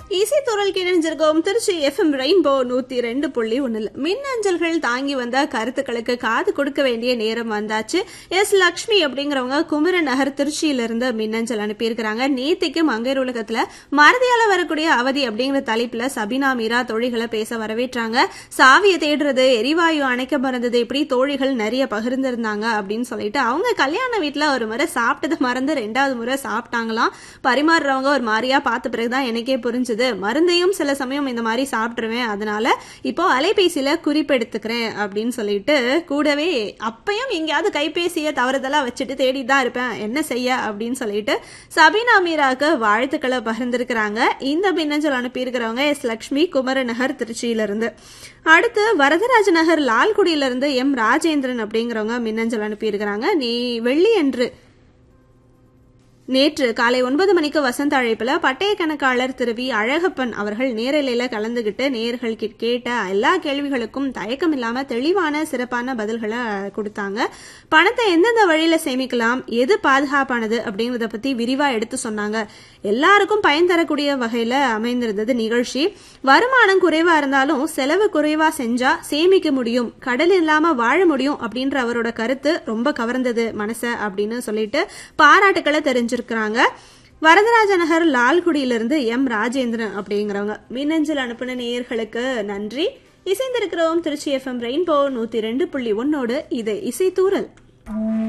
இசைத்துறல் கிழிஞ்சிருக்கோம் Trichy FM rainbow நூத்தி ரெண்டு புள்ளி ஒண்ணுல மின்னஞ்சல்கள் தாங்கி வந்த கருத்துக்களுக்கு காது கொடுக்க வேண்டிய நேரம் வந்தாச்சு எஸ் லக்ஷ்மி அப்படிங்கிறவங்க குமரன் நகர் திருச்சியில இருந்து மின்னஞ்சல் அனுப்பியிருக்கிறாங்க நேத்திக்கு மங்கையர் உலகத்துல மறதியால வரக்கூடிய அவதி அப்படிங்கிற தலைப்புல சபினா மீரா தோழிகளை பேச வரவேற்றாங்க சாவியை தேடுறது எரிவாயு அணைக்க மறந்தது இப்படி தோழிகள் நிறைய பகிர்ந்திருந்தாங்க அப்படின்னு சொல்லிட்டு அவங்க கல்யாண வீட்டுல ஒரு முறை சாப்பிட்டது மறந்து ரெண்டாவது முறை சாப்பிட்டாங்களாம் பரிமாறுறவங்க ஒரு மாதிரியா பார்த்த பிறகுதான் எனக்கே புரிஞ்சுது மருந்தையும் சில சமயம் இந்த மாதிரி சாப்பிட்டுருவேன் அதனால இப்போ அலைபேசியில குறிப்பெடுத்துக்கிறேன் அப்படின்னு சொல்லிட்டு கூடவே அப்பயும் எங்கேயாவது கைபேசியை தவறுதலா வச்சுட்டு தேடி தான் இருப்பேன் என்ன செய்ய அப்படின்னு சொல்லிட்டு சபீனா மீராக்கு வாழ்த்துக்களை பகிர்ந்திருக்கிறாங்க இந்த மின்னஞ்சல் அனுப்பியிருக்கிறவங்க எஸ் லக்ஷ்மி குமரநகர் திருச்சியில இருந்து அடுத்து வரதராஜ நகர் லால்குடியில இருந்து எம் ராஜேந்திரன் அப்படிங்கிறவங்க மின்னஞ்சல் அனுப்பியிருக்கிறாங்க நீ வெள்ளி அன்று நேற்று காலை ஒன்பது மணிக்கு வசந்த அழைப்புல பட்டய கணக்காளர் திரு வி அழகப்பன் அவர்கள் நேரலையில கலந்துகிட்டு நேர்கள் கேட்ட எல்லா கேள்விகளுக்கும் தயக்கம் இல்லாம தெளிவான சிறப்பான பதில்களை கொடுத்தாங்க பணத்தை எந்தெந்த வழியில சேமிக்கலாம் எது பாதுகாப்பானது அப்படிங்கறத பத்தி விரிவா எடுத்து சொன்னாங்க எல்லாருக்கும் பயன் தரக்கூடிய வகையில அமைந்திருந்தது நிகழ்ச்சி வருமானம் குறைவா இருந்தாலும் செலவு குறைவா செஞ்சா சேமிக்க முடியும் கடல் இல்லாம வாழ முடியும் அப்படின்ற அவரோட கருத்து ரொம்ப கவர்ந்தது மனச அப்படின்னு சொல்லிட்டு பாராட்டுக்களை தெரிஞ்சிருக்கிறாங்க வரதராஜ நகர் லால்குடியிலிருந்து எம் ராஜேந்திரன் அப்படிங்கிறவங்க மின்னஞ்சல் அனுப்பின நேயர்களுக்கு நன்றி இசைந்திருக்கிறோம் திருச்சி எஃப்எம் ரெயின்போ நூத்தி ரெண்டு புள்ளி ஒன்னோடு இது இசைத்தூரல்